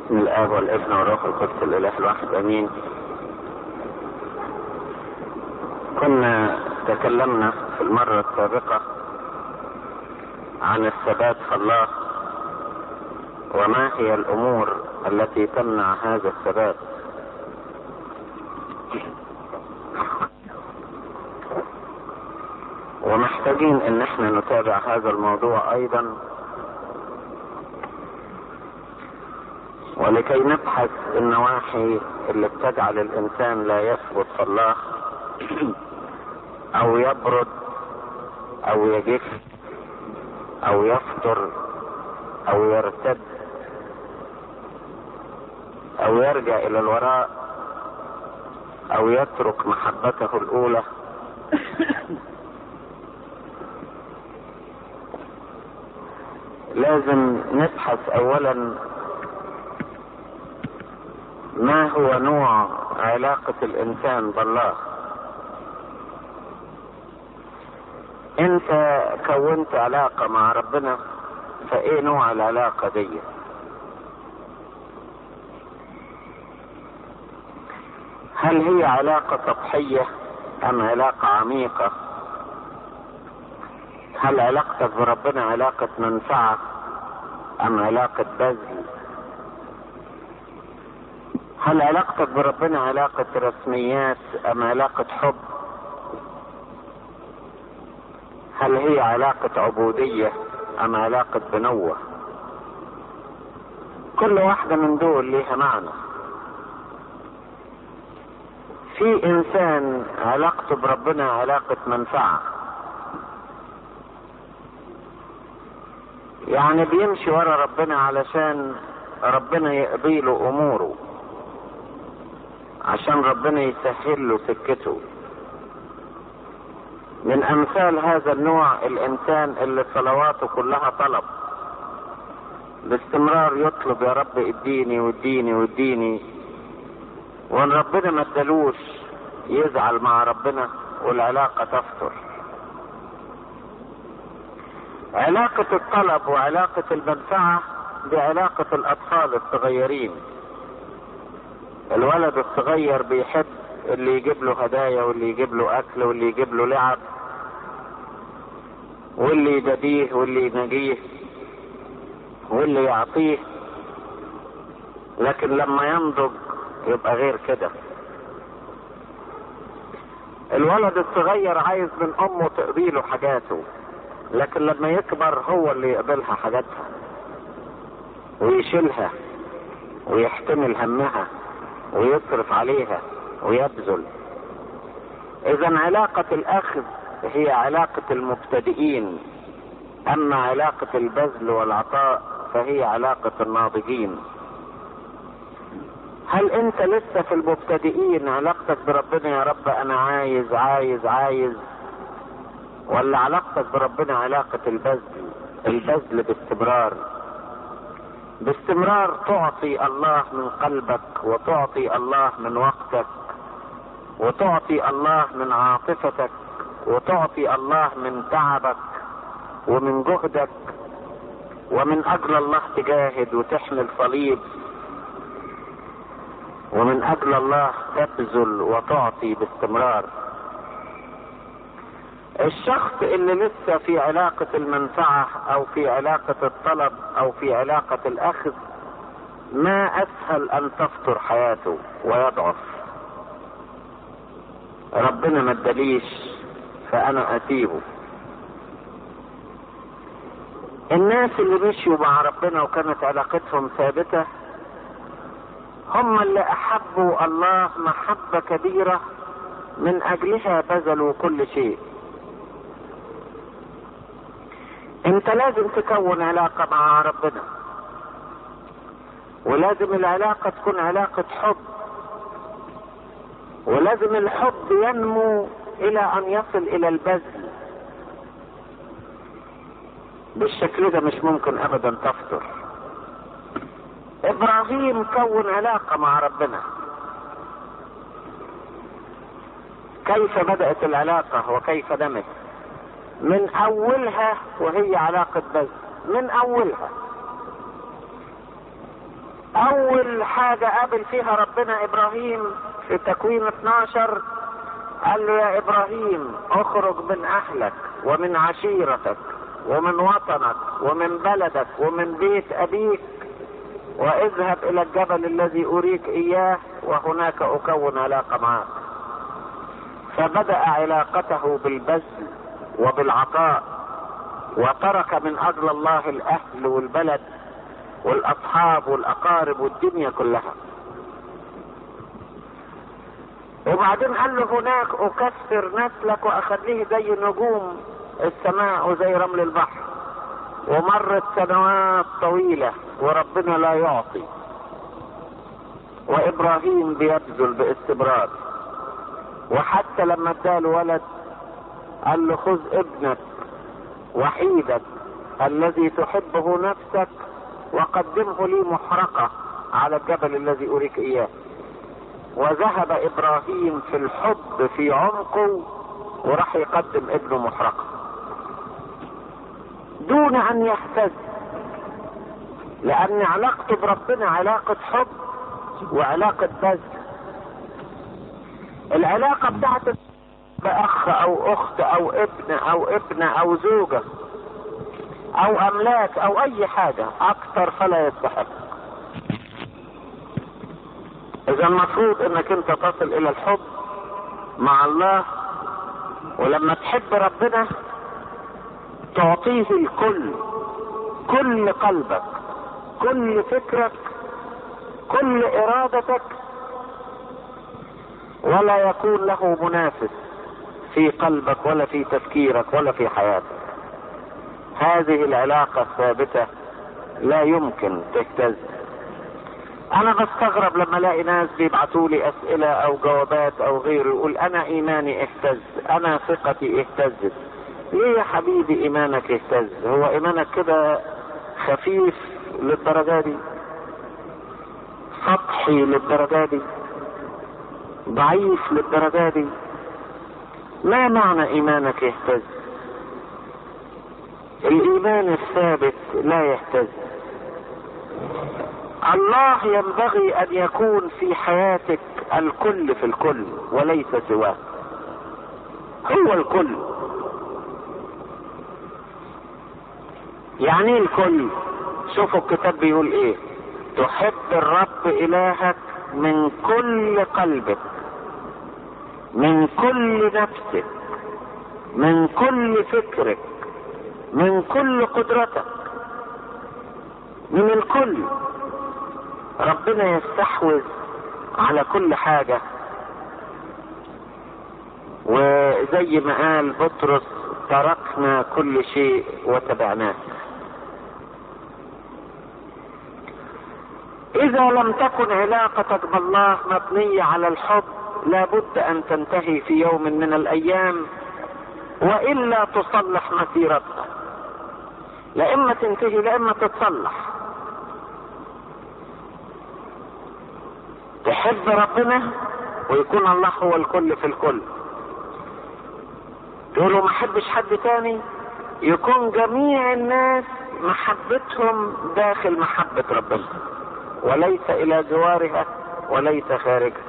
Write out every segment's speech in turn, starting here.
باسم الاب والابن والروح القدس الاله الواحد امين كنا تكلمنا في المرة السابقة عن الثبات في الله وما هي الامور التي تمنع هذا الثبات ومحتاجين ان احنا نتابع هذا الموضوع ايضا ولكي نبحث النواحي اللي بتجعل الانسان لا يثبت في الله او يبرد او يجف او يفطر او يرتد او يرجع الى الوراء او يترك محبته الاولى لازم نبحث اولا ما هو نوع علاقة الانسان بالله انت كونت علاقة مع ربنا فايه نوع العلاقة دي هل هي علاقة سطحية ام علاقة عميقة هل علاقتك بربنا علاقة منفعة ام علاقة بذل هل علاقتك بربنا علاقة رسميات ام علاقة حب هل هي علاقة عبودية ام علاقة بنوة كل واحدة من دول ليها معنى في انسان علاقته بربنا علاقة منفعة يعني بيمشي ورا ربنا علشان ربنا يقضي له اموره عشان ربنا يسهل له سكته من امثال هذا النوع الانسان اللي صلواته كلها طلب باستمرار يطلب يا رب اديني واديني واديني وان ربنا ما ادالوش يزعل مع ربنا والعلاقة تفتر علاقة الطلب وعلاقة المنفعة بعلاقة الأطفال الصغيرين الولد الصغير بيحب اللي يجيب له هدايا واللي يجيب له أكل واللي يجيب له لعب واللي يدبيه واللي ينجيه واللي يعطيه لكن لما ينضج يبقى غير كده الولد الصغير عايز من امه تقضي له حاجاته لكن لما يكبر هو اللي يقبلها حاجاتها ويشيلها ويحتمل همها ويصرف عليها ويبذل اذا علاقة الاخذ هي علاقة المبتدئين اما علاقة البذل والعطاء فهي علاقة الناضجين هل انت لسه في المبتدئين علاقتك بربنا يا رب انا عايز عايز عايز ولا علاقتك بربنا علاقة البذل البذل باستمرار باستمرار تعطي الله من قلبك وتعطي الله من وقتك وتعطي الله من عاطفتك وتعطي الله من تعبك ومن جهدك ومن اجل الله تجاهد وتحمل صليب ومن اجل الله تبذل وتعطي باستمرار الشخص اللي لسه في علاقة المنفعة او في علاقة الطلب او في علاقة الاخذ ما اسهل ان تفطر حياته ويضعف ربنا ما اداليش فانا اسيبه الناس اللي مشيوا مع ربنا وكانت علاقتهم ثابتة هم اللي احبوا الله محبة كبيرة من اجلها بذلوا كل شيء انت لازم تكون علاقة مع ربنا ولازم العلاقة تكون علاقة حب ولازم الحب ينمو الى ان يصل الى البذل بالشكل ده مش ممكن ابدا تفطر ابراهيم كون علاقة مع ربنا كيف بدأت العلاقة وكيف نمت من اولها وهي علاقة بذل من اولها اول حاجة قابل فيها ربنا ابراهيم في تكوين 12 قال له يا ابراهيم اخرج من اهلك ومن عشيرتك ومن وطنك ومن بلدك ومن بيت ابيك واذهب الى الجبل الذي اريك اياه وهناك اكون علاقة معك فبدأ علاقته بالبذل وبالعطاء وترك من اجل الله الاهل والبلد والاصحاب والاقارب والدنيا كلها وبعدين قال له هناك اكثر نسلك واخليه زي نجوم السماء وزي رمل البحر ومرت سنوات طويلة وربنا لا يعطي وابراهيم بيبذل باستمرار وحتى لما اداله ولد قال له خذ ابنك وحيدك الذي تحبه نفسك وقدمه لي محرقة على الجبل الذي أريك إياه وذهب إبراهيم في الحب في عمقه وراح يقدم ابنه محرقة دون أن يهتز لأن علاقته بربنا علاقة حب وعلاقة بذل العلاقة بتاعت بأخ أو أخت أو ابن أو ابنة أو زوجة أو أملاك أو أي حاجة أكثر فلا يستحق إذا المفروض إنك أنت تصل إلى الحب مع الله ولما تحب ربنا تعطيه الكل كل قلبك كل فكرك كل إرادتك ولا يكون له منافس في قلبك ولا في تفكيرك ولا في حياتك هذه العلاقة الثابتة لا يمكن تهتز انا بستغرب لما الاقي ناس بيبعتوا لي اسئلة او جوابات او غيره يقول انا ايماني اهتز انا ثقتي اهتزت ليه يا حبيبي ايمانك اهتز هو ايمانك كده خفيف للدرجة دي سطحي للدرجة دي ضعيف للدرجة دي ما معنى ايمانك يهتز الايمان الثابت لا يهتز الله ينبغي ان يكون في حياتك الكل في الكل وليس سواه هو الكل يعني الكل شوفوا الكتاب بيقول ايه تحب الرب الهك من كل قلبك من كل نفسك من كل فكرك من كل قدرتك من الكل ربنا يستحوذ على كل حاجة وزي ما قال بطرس تركنا كل شيء وتبعناه اذا لم تكن علاقتك بالله مبنية على الحب لابد ان تنتهي في يوم من الايام والا تصلح مسيرتها لا اما تنتهي لا اما تتصلح تحب ربنا ويكون الله هو الكل في الكل تقولوا ما احبش حد تاني يكون جميع الناس محبتهم داخل محبة ربنا وليس الى جوارها وليس خارجها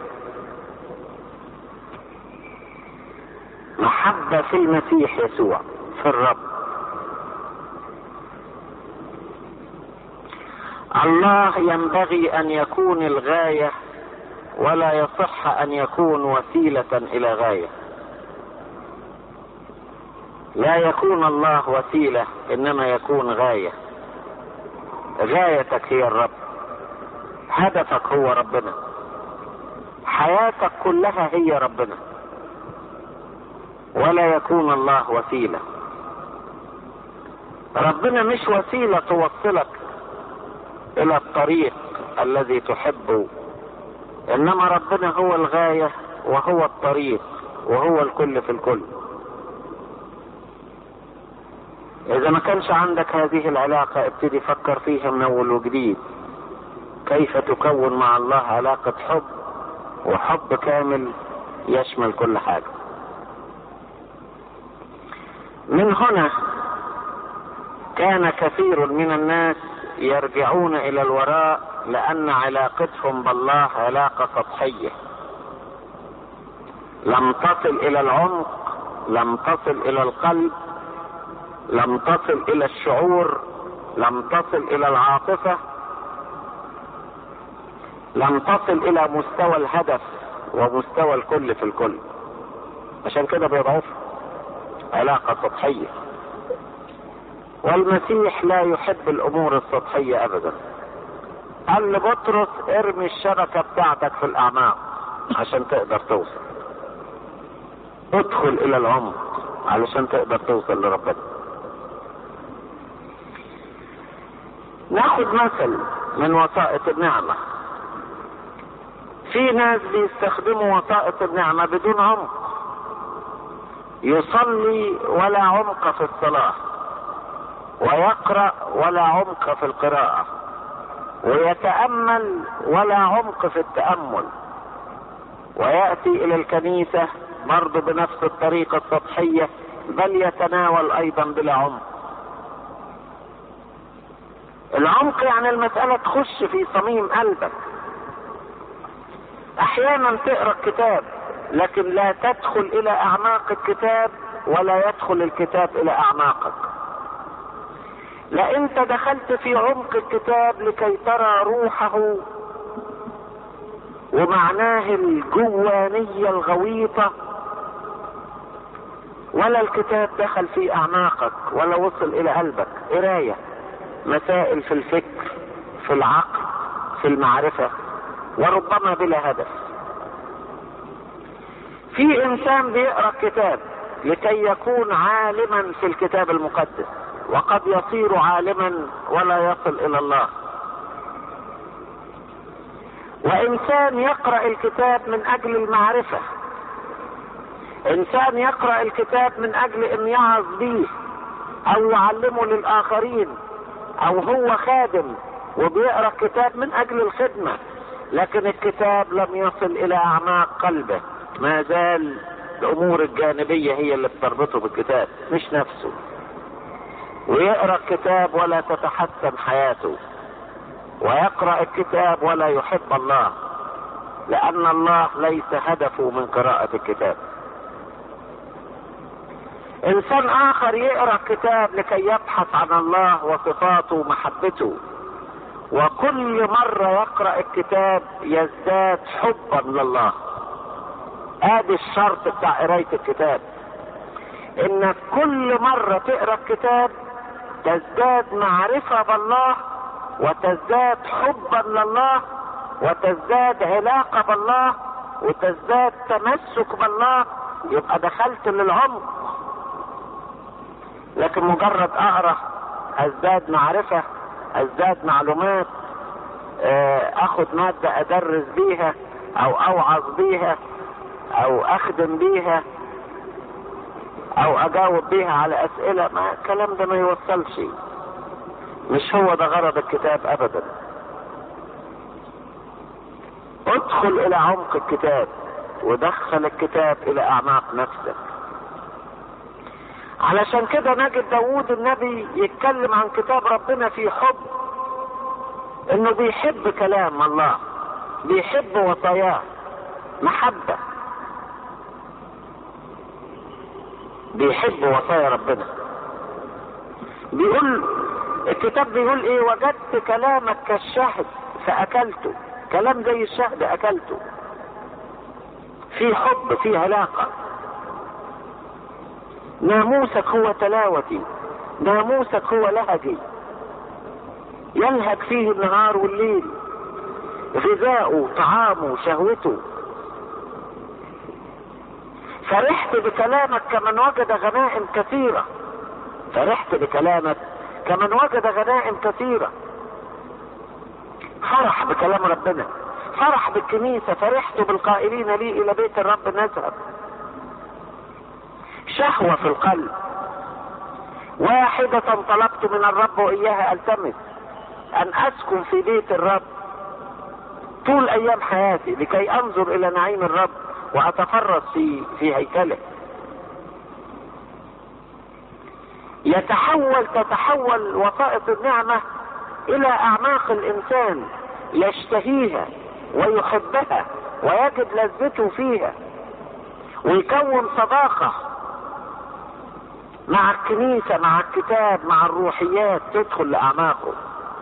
محبة في المسيح يسوع في الرب الله ينبغي ان يكون الغاية ولا يصح ان يكون وسيلة الى غاية لا يكون الله وسيلة انما يكون غاية غايتك هي الرب هدفك هو ربنا حياتك كلها هي ربنا ولا يكون الله وسيله ربنا مش وسيله توصلك الى الطريق الذي تحبه انما ربنا هو الغايه وهو الطريق وهو الكل في الكل اذا ما كانش عندك هذه العلاقه ابتدي فكر فيها من اول وجديد كيف تكون مع الله علاقه حب وحب كامل يشمل كل حاجه من هنا كان كثير من الناس يرجعون الى الوراء لان علاقتهم بالله علاقة سطحية لم تصل الى العمق لم تصل الى القلب لم تصل الى الشعور لم تصل الى العاطفة لم تصل الى مستوى الهدف ومستوى الكل في الكل عشان كده بيضعف علاقة سطحية والمسيح لا يحب الامور السطحية ابدا قال لبطرس ارمي الشبكة بتاعتك في الاعماق عشان تقدر توصل ادخل الى العمق علشان تقدر توصل لربنا ناخد مثل من وسائط النعمة في ناس بيستخدموا وسائط النعمة بدون عمق يصلي ولا عمق في الصلاة ويقرأ ولا عمق في القراءة ويتأمل ولا عمق في التأمل ويأتي إلى الكنيسة برضه بنفس الطريقة السطحية بل يتناول أيضا بلا عمق العمق يعني المسألة تخش في صميم قلبك أحيانا تقرأ الكتاب لكن لا تدخل إلى أعماق الكتاب ولا يدخل الكتاب إلى أعماقك لا انت دخلت في عمق الكتاب لكي ترى روحه ومعناه الجوانية الغويطة ولا الكتاب دخل في اعماقك ولا وصل الى قلبك قراية مسائل في الفكر في العقل في المعرفة وربما بلا هدف في انسان بيقرا الكتاب لكي يكون عالما في الكتاب المقدس وقد يصير عالما ولا يصل الى الله وانسان يقرا الكتاب من اجل المعرفه انسان يقرا الكتاب من اجل ان يعظ به او يعلمه للاخرين او هو خادم وبيقرا الكتاب من اجل الخدمه لكن الكتاب لم يصل الى اعماق قلبه ما زال الامور الجانبيه هي اللي بتربطه بالكتاب مش نفسه ويقرا الكتاب ولا تتحسن حياته ويقرا الكتاب ولا يحب الله لان الله ليس هدفه من قراءه الكتاب انسان اخر يقرا الكتاب لكي يبحث عن الله وصفاته ومحبته وكل مره يقرا الكتاب يزداد حبا لله ادي الشرط بتاع قرايه الكتاب انك كل مره تقرا الكتاب تزداد معرفة بالله وتزداد حبا لله وتزداد علاقة بالله وتزداد تمسك بالله يبقى دخلت للعمق لكن مجرد اقرا ازداد معرفة ازداد معلومات اخد مادة ادرس بيها او اوعظ بيها او اخدم بيها او اجاوب بيها على اسئلة ما الكلام ده ما يوصلش مش هو ده غرض الكتاب ابدا ادخل الى عمق الكتاب ودخل الكتاب الى اعماق نفسك علشان كده نجد داوود النبي يتكلم عن كتاب ربنا في حب انه بيحب كلام الله بيحب وصاياه محبه بيحب وصايا ربنا بيقول الكتاب بيقول ايه وجدت كلامك كالشهد فاكلته كلام زي الشهد اكلته في حب في علاقة ناموسك هو تلاوتي ناموسك هو لهجي يلهج فيه النهار والليل غذاؤه طعامه شهوته فرحت بكلامك كمن وجد غنائم كثيرة فرحت بكلامك كمن وجد غنائم كثيرة فرح بكلام ربنا فرح بالكنيسة فرحت بالقائلين لي إلى بيت الرب نذهب شهوة في القلب واحدة طلبت من الرب وإياها ألتمس أن أسكن في بيت الرب طول أيام حياتي لكي أنظر إلى نعيم الرب وأتفرس في في هيكله يتحول تتحول وسائط النعمة الى اعماق الانسان يشتهيها ويحبها ويجد لذته فيها ويكون صداقة مع الكنيسة مع الكتاب مع الروحيات تدخل لأعماقه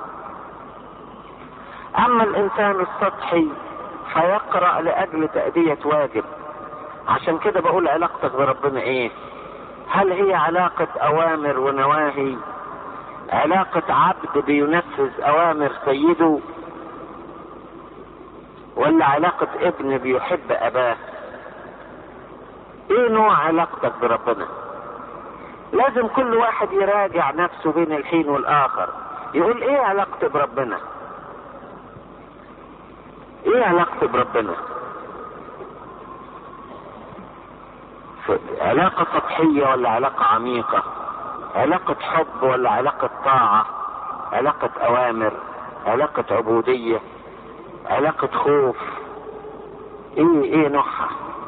أما الإنسان السطحي فيقرأ لأجل تأدية واجب عشان كده بقول علاقتك بربنا إيه هل هي علاقة أوامر ونواهي علاقة عبد بينفذ أوامر سيده ولا علاقة ابن بيحب أباه ايه نوع علاقتك بربنا لازم كل واحد يراجع نفسه بين الحين والاخر يقول ايه علاقتي بربنا ايه علاقتي بربنا علاقة سطحية ولا علاقة عميقة علاقة حب ولا علاقة طاعة علاقة اوامر علاقة عبودية علاقة خوف ايه ايه نوعها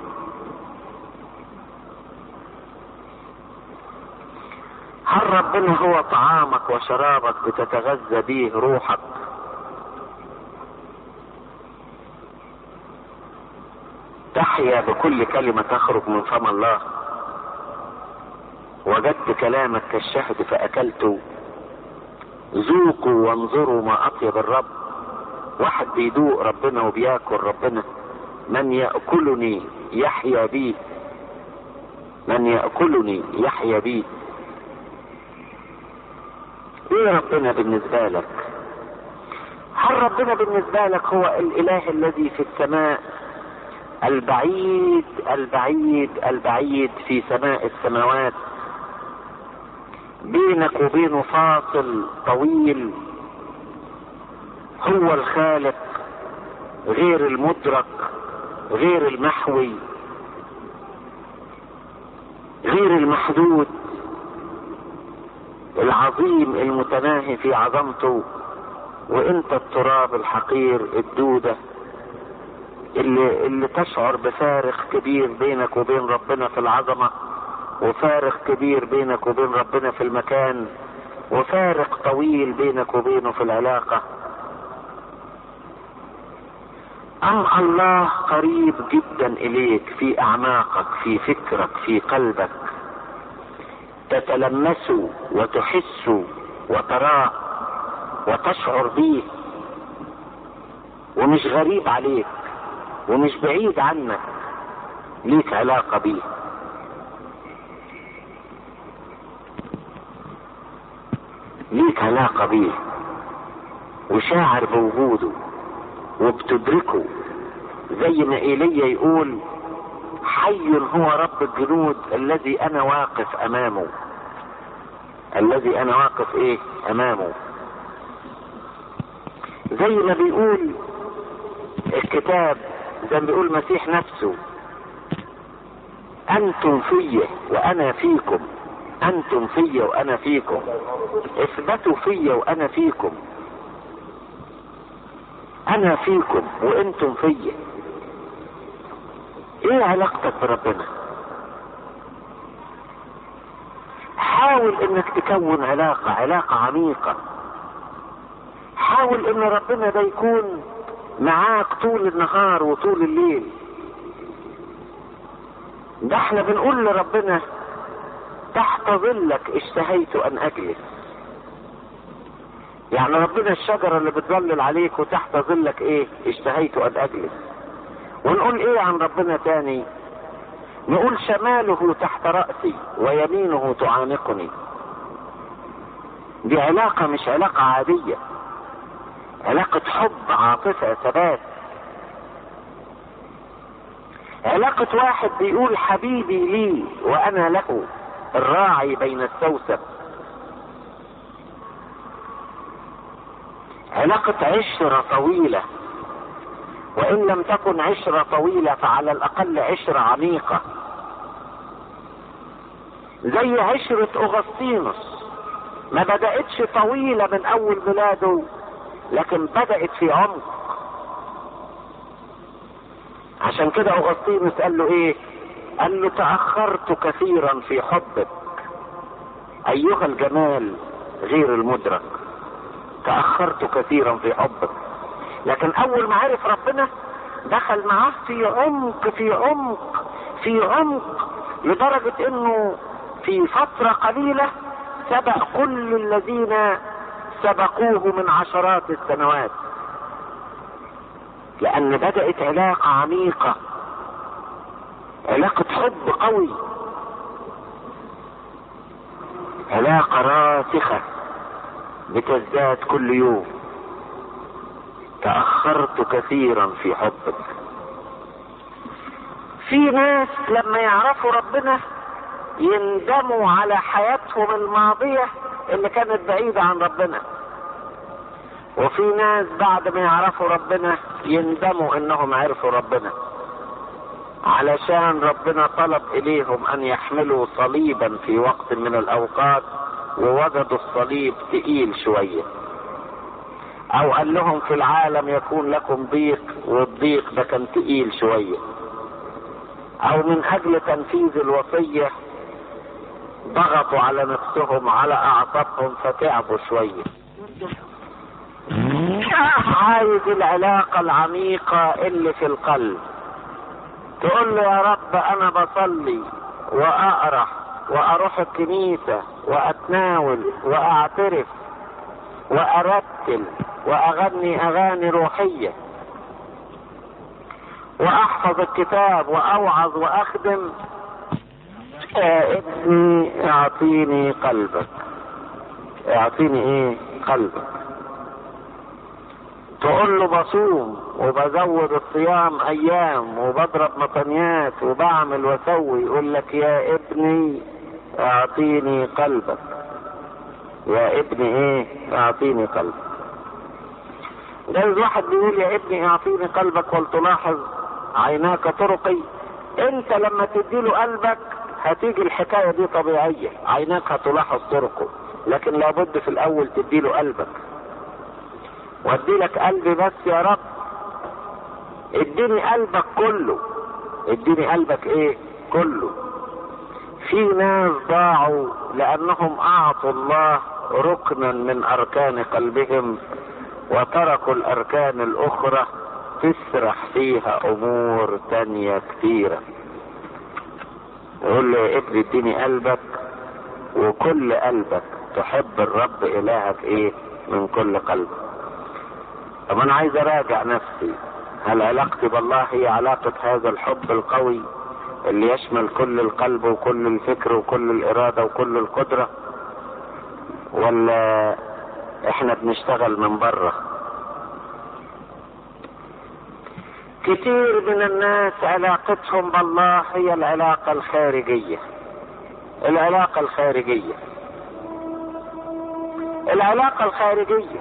هل ربنا هو طعامك وشرابك بتتغذى به روحك تحيا بكل كلمة تخرج من فم الله وجدت كلامك كالشهد فأكلته ذوقوا وانظروا ما أطيب الرب واحد بيدوق ربنا وبياكل ربنا من يأكلني يحيا بي من يأكلني يحيا بي ايه ربنا بالنسبة لك هل ربنا بالنسبة لك هو الاله الذي في السماء البعيد البعيد البعيد في سماء السماوات بينك وبينه فاصل طويل هو الخالق غير المدرك غير المحوي غير المحدود العظيم المتناهي في عظمته وانت التراب الحقير الدودة اللي, اللي تشعر بفارق كبير بينك وبين ربنا في العظمة وفارق كبير بينك وبين ربنا في المكان وفارق طويل بينك وبينه في العلاقة أم الله قريب جدا إليك في أعماقك في فكرك في قلبك تتلمس وتحس وتراه وتشعر به ومش غريب عليك ومش بعيد عنك ليك علاقة بيه ليك علاقة بيه وشاعر بوجوده وبتدركه زي ما ايليا يقول حي هو رب الجنود الذي انا واقف امامه الذي انا واقف ايه امامه زي ما بيقول الكتاب زي ما بيقول المسيح نفسه انتم في وانا فيكم انتم في وانا فيكم اثبتوا في وانا فيكم انا فيكم وانتم في ايه علاقتك بربنا حاول انك تكون علاقة علاقة عميقة حاول ان ربنا ده يكون معاك طول النهار وطول الليل ده احنا بنقول لربنا تحت ظلك اشتهيت ان اجلس يعني ربنا الشجرة اللي بتظلل عليك وتحت ظلك ايه اشتهيت ان اجلس ونقول ايه عن ربنا تاني نقول شماله تحت رأسي ويمينه تعانقني دي علاقة مش علاقة عادية علاقة حب عاطفة ثبات علاقة واحد بيقول حبيبي لي وانا له الراعي بين السوسب علاقة عشرة طويلة وان لم تكن عشرة طويلة فعلى الاقل عشرة عميقة زي عشرة اغسطينوس ما بدأتش طويلة من اول ميلاده لكن بدأت في عمق عشان كده اغسطينوس قال له ايه قال له تأخرت كثيرا في حبك ايها الجمال غير المدرك تأخرت كثيرا في حبك لكن اول ما عرف ربنا دخل معاه في عمق في عمق في عمق لدرجة انه في فترة قليلة سبق كل الذين سبقوه من عشرات السنوات لان بدأت علاقة عميقة علاقة حب قوي علاقة راسخة بتزداد كل يوم تأخرت كثيرا في حبك في ناس لما يعرفوا ربنا يندموا على حياتهم الماضية اللي كانت بعيدة عن ربنا وفي ناس بعد ما يعرفوا ربنا يندموا انهم عرفوا ربنا علشان ربنا طلب اليهم ان يحملوا صليبا في وقت من الاوقات ووجدوا الصليب تقيل شويه او قال لهم في العالم يكون لكم ضيق والضيق ده كان تقيل شويه او من اجل تنفيذ الوصيه ضغطوا على نفسهم على اعصابهم فتعبوا شويه عايز العلاقه العميقه اللي في القلب تقول له يا رب انا بصلي واقرا واروح الكنيسه واتناول واعترف وارتل واغني اغاني روحيه واحفظ الكتاب واوعظ واخدم يا ابني اعطيني قلبك اعطيني ايه قلبك تقول له بصوم وبزود الصيام ايام وبضرب مطنيات وبعمل واسوي يقول لك يا ابني اعطيني قلبك يا ابني ايه اعطيني قلبك جايز واحد بيقول يا ابني اعطيني قلبك ولتلاحظ عيناك طرقي انت لما تديله قلبك هتيجي الحكايه دي طبيعيه عيناك هتلاحظ طرقه لكن لابد في الاول تديله قلبك وادي لك قلبي بس يا رب اديني قلبك كله اديني قلبك ايه كله في ناس ضاعوا لانهم اعطوا الله ركنا من اركان قلبهم وتركوا الاركان الاخرى تسرح فيها امور تانية كتيرة يقول له يا ابني اديني قلبك وكل قلبك تحب الرب الهك ايه من كل قلبك طب انا عايز اراجع نفسي هل علاقتي بالله هي علاقة هذا الحب القوي اللي يشمل كل القلب وكل الفكر وكل الارادة وكل القدرة ولا احنا بنشتغل من بره كتير من الناس علاقتهم بالله هي العلاقة الخارجية العلاقة الخارجية العلاقة الخارجية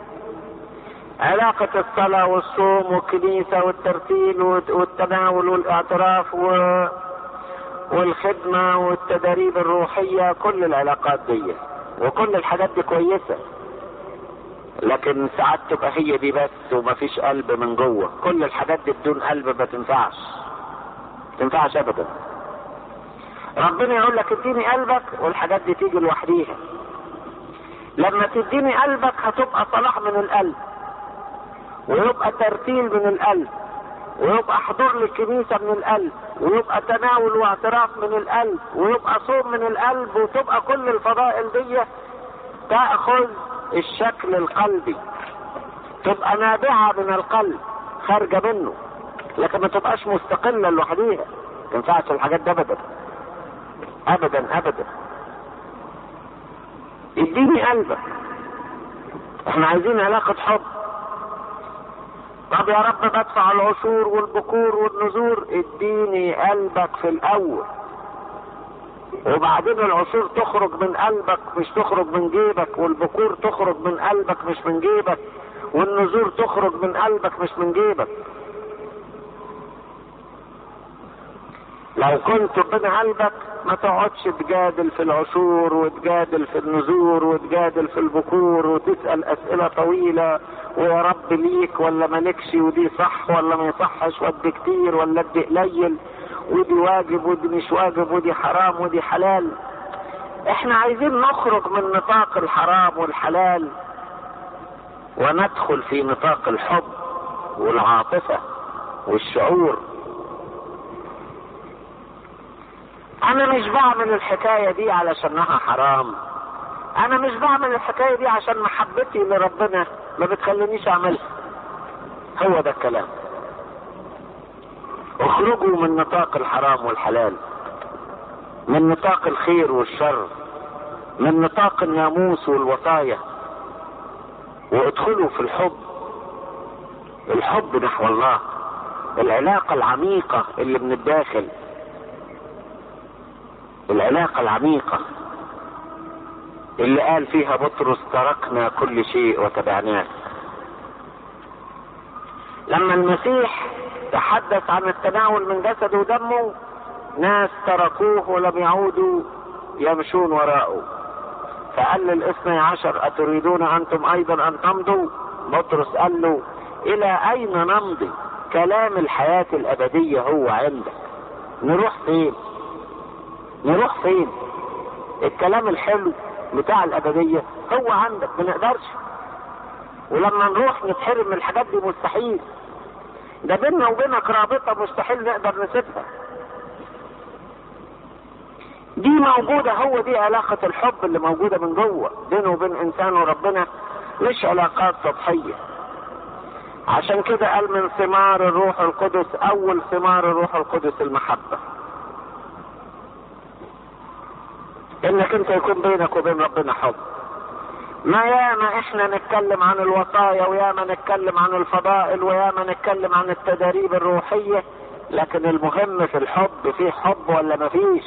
علاقة الصلاة والصوم والكنيسة والترتيل والتناول والاعتراف و... والخدمة والتدريب الروحية كل العلاقات دي وكل الحاجات دي كويسة لكن ساعات تبقى هي دي بس ومفيش قلب من جوه كل الحاجات دي بدون قلب ما تنفعش تنفعش ابدا ربنا يقول لك اديني قلبك والحاجات دي تيجي لوحديها لما تديني قلبك هتبقى صلاح من القلب ويبقى ترتيل من القلب ويبقى حضور للكنيسه من القلب ويبقى تناول واعتراف من القلب ويبقى صوم من القلب وتبقى كل الفضائل دي تاخذ الشكل القلبي تبقى نابعه من القلب خارجه منه لكن ما تبقاش مستقله لوحديها ما تنفعش الحاجات دي ابدا ابدا ابدا اديني قلبك احنا عايزين علاقه حب طب يا رب بدفع العشور والبكور والنذور اديني قلبك في الاول وبعدين العشور تخرج من قلبك مش تخرج من جيبك والبكور تخرج من قلبك مش من جيبك والنذور تخرج من قلبك مش من جيبك لو كنت من قلبك ما تقعدش تجادل في العشور وتجادل في النذور وتجادل في البكور وتسأل أسئلة طويلة ويا رب ليك ولا مالكش ودي صح ولا ما يصحش ودي كتير ولا ادي قليل ودي واجب ودي مش واجب ودي حرام ودي حلال احنا عايزين نخرج من نطاق الحرام والحلال وندخل في نطاق الحب والعاطفة والشعور انا مش بعمل الحكاية دي علشانها حرام انا مش بعمل الحكاية دي عشان محبتي لربنا ما بتخلينيش اعملها هو ده الكلام اخرجوا من نطاق الحرام والحلال من نطاق الخير والشر من نطاق الناموس والوصايا وادخلوا في الحب الحب نحو الله العلاقة العميقة اللي من الداخل العلاقة العميقة اللي قال فيها بطرس تركنا كل شيء وتبعناه لما المسيح تحدث عن التناول من جسده ودمه ناس تركوه ولم يعودوا يمشون وراءه فقال للاثني عشر أتريدون أنتم أيضا أن تمضوا بطرس قال له إلى أين نمضي كلام الحياة الأبدية هو عندك نروح فين نروح فين الكلام الحلو بتاع الأبدية هو عندك ما نقدرش ولما نروح نتحرم من الحاجات دي مستحيل ده بيننا وبينك رابطة مستحيل نقدر نسيبها دي موجودة هو دي علاقة الحب اللي موجودة من جوه بينه وبين إنسان وربنا مش علاقات سطحية عشان كده قال من ثمار الروح القدس أول ثمار الروح القدس المحبة إنك أنت يكون بينك وبين ربنا حب ما ياما احنا نتكلم عن الوصايا وياما نتكلم عن الفضائل وياما نتكلم عن التدريب الروحية لكن المهم في الحب في حب ولا ما فيش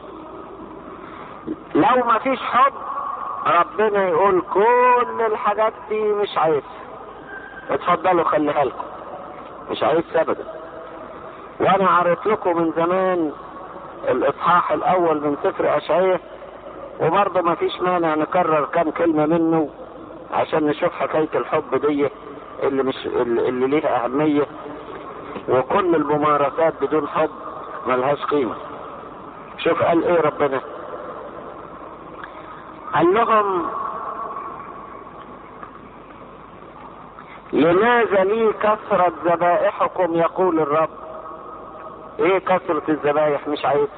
لو ما فيش حب ربنا يقول كل الحاجات دي مش عايز اتفضلوا خليها لكم مش عايز ابدا وانا قريت لكم من زمان الاصحاح الاول من سفر اشعياء وبرضه ما فيش مانع نكرر كام كلمه منه عشان نشوف حكايه الحب دي اللي مش اللي ليها اهميه وكل الممارسات بدون حب ملهاش قيمه شوف قال ايه ربنا قال لهم لماذا لي كثرة ذبائحكم يقول الرب ايه كثرة الذبائح مش عايز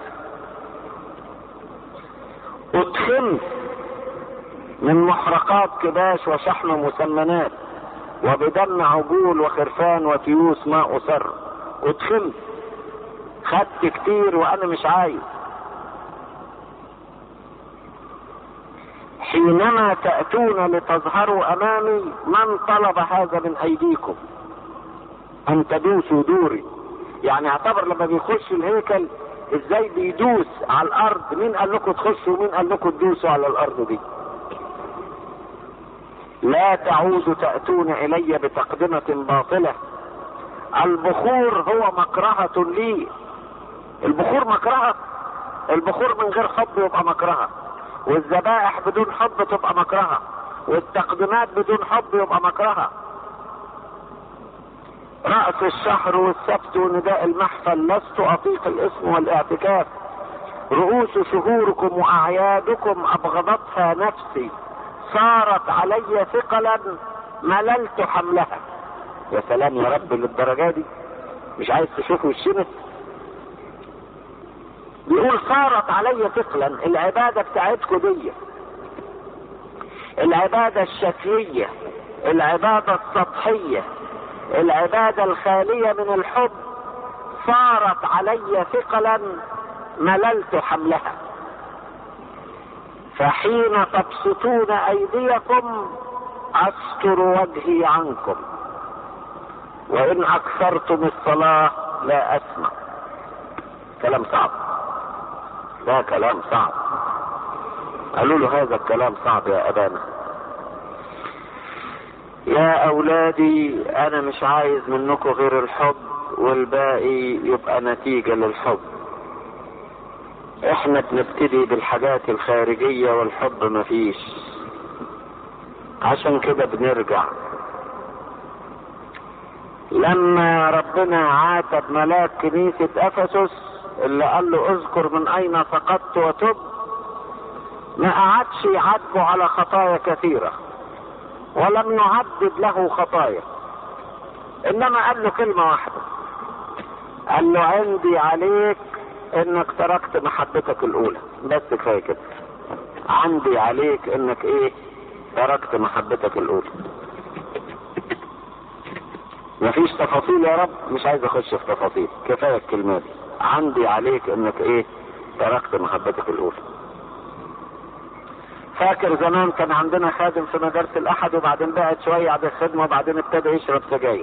ادخلت من محرقات كباش وشحم مسمنات وبدم عجول وخرفان وتيوس ما أصر ادخلت خدت كتير وانا مش عايز حينما تأتون لتظهروا أمامي من طلب هذا من أيديكم أن تدوسوا دوري يعني اعتبر لما بيخش الهيكل ازاي بيدوس على الارض مين قال لكم تخشوا ومين قال لكم تدوسوا على الارض دي لا تعودوا تأتون الي بتقدمة باطلة البخور هو مكرهة لي البخور مكرهة البخور من غير حب يبقى مكرهة والذبائح بدون حب تبقى مكرهة والتقديمات بدون حب يبقى مكرهة رأس الشهر والسبت ونداء المحفل لست أطيق الاسم والاعتكاف رؤوس شهوركم وأعيادكم أبغضتها نفسي صارت علي ثقلا مللت حملها يا سلام يا رب للدرجة دي مش عايز تشوف وشنا بيقول صارت علي ثقلا العبادة بتاعتكم دي العبادة الشكلية العبادة السطحية العبادة الخالية من الحب صارت علي ثقلا مللت حملها فحين تبسطون ايديكم استر وجهي عنكم وان اكثرتم الصلاة لا اسمع كلام صعب ده كلام صعب قالوا له هذا الكلام صعب يا ابانا يا اولادي انا مش عايز منكم غير الحب والباقي يبقى نتيجة للحب احنا بنبتدي بالحاجات الخارجية والحب مفيش عشان كده بنرجع لما ربنا عاتب ملاك كنيسة افسس اللي قال له اذكر من اين سقطت وتب ما قعدش يعاتبه على خطايا كثيرة ولم يعدد له خطايا انما قال له كلمة واحدة قال له عندي عليك انك تركت محبتك الاولى بس كفاية كده عندي عليك انك ايه تركت محبتك الاولى مفيش تفاصيل يا رب مش عايز اخش في تفاصيل كفايه الكلمات دي عندي عليك انك ايه تركت محبتك الاولى فاكر زمان كان عندنا خادم في مدرسة الأحد وبعدين بعد شوية عن الخدمة وبعدين ابتدى يشرب سجاير.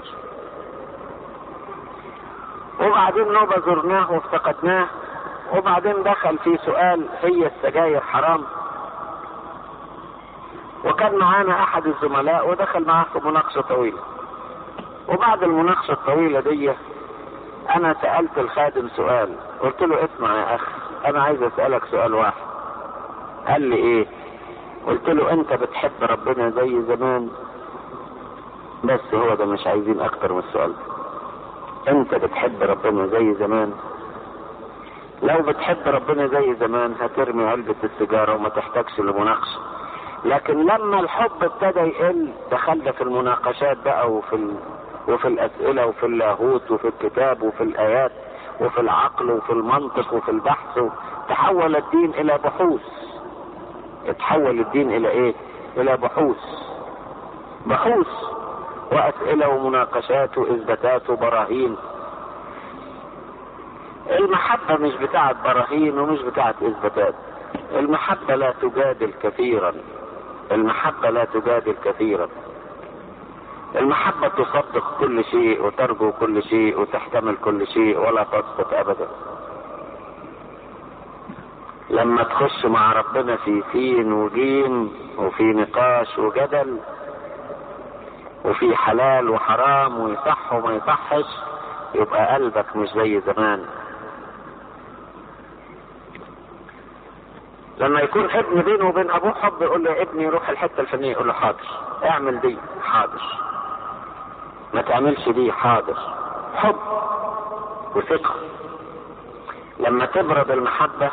وبعدين نوبة زرناه وافتقدناه وبعدين دخل في سؤال هي السجاير حرام؟ وكان معانا أحد الزملاء ودخل معاه في مناقشة طويلة. وبعد المناقشة الطويلة دي أنا سألت الخادم سؤال قلت له اسمع يا أخ أنا عايز أسألك سؤال واحد. قال لي إيه؟ قلت له انت بتحب ربنا زي زمان بس هو ده مش عايزين اكتر من السؤال انت بتحب ربنا زي زمان لو بتحب ربنا زي زمان هترمي علبة السيجارة وما تحتاجش لمناقشة لكن لما الحب ابتدى يقل دخلنا في المناقشات بقى وفي ال... وفي الأسئلة وفي اللاهوت وفي الكتاب وفي الآيات وفي العقل وفي المنطق وفي البحث تحول الدين إلى بحوث اتحول الدين الى ايه الى بحوث بحوث واسئلة ومناقشات واثباتات وبراهين المحبة مش بتاعت براهين ومش بتاعت اثباتات المحبة لا تجادل كثيرا المحبة لا تجادل كثيرا المحبة تصدق كل شيء وترجو كل شيء وتحتمل كل شيء ولا تسقط ابدا لما تخش مع ربنا في سين وجيم وفي نقاش وجدل وفي حلال وحرام ويصح وما يصحش يبقى قلبك مش زي زمان لما يكون ابن بينه وبين ابوه حب يقول له يا ابني روح الحته الفلانيه يقول له حاضر اعمل دي حاضر ما تعملش دي حاضر حب وثقه لما تبرد المحبه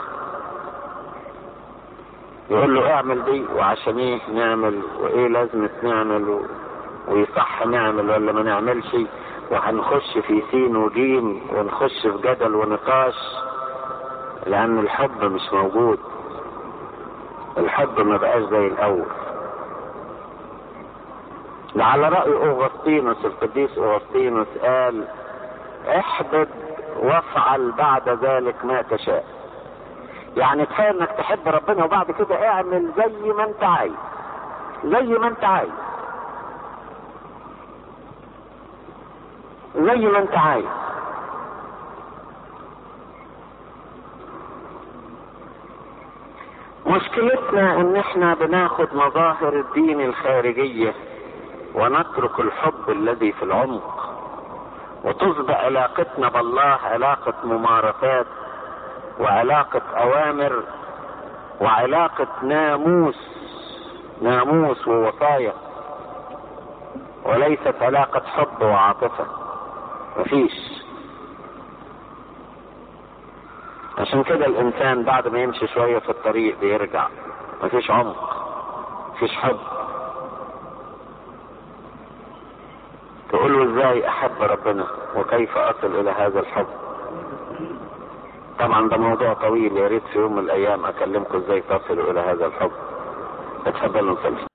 يقول له اعمل دي وعشان ايه نعمل وايه لازم نعمل و... ويصح نعمل ولا ما نعملش وهنخش في سين وجيم ونخش في جدل ونقاش لان الحب مش موجود الحب ما بقاش زي الاول ده على رأي أوغسطينوس القديس أوغسطينوس قال احبب وافعل بعد ذلك ما تشاء يعني كفايه انك تحب ربنا وبعد كده اعمل زي ما انت عايز زي ما انت عايز زي ما انت عايز مشكلتنا ان احنا بناخد مظاهر الدين الخارجية ونترك الحب الذي في العمق وتصبح علاقتنا بالله علاقة ممارسات وعلاقة أوامر وعلاقة ناموس ناموس ووصايا وليست علاقة حب وعاطفة مفيش عشان كده الإنسان بعد ما يمشي شوية في الطريق بيرجع مفيش عمق مفيش حب تقول له ازاي احب ربنا وكيف اصل الى هذا الحب طبعا ده موضوع طويل يا ريت في يوم من الايام اكلمكم ازاي تصلوا الى هذا الحب اتفضلوا نصلي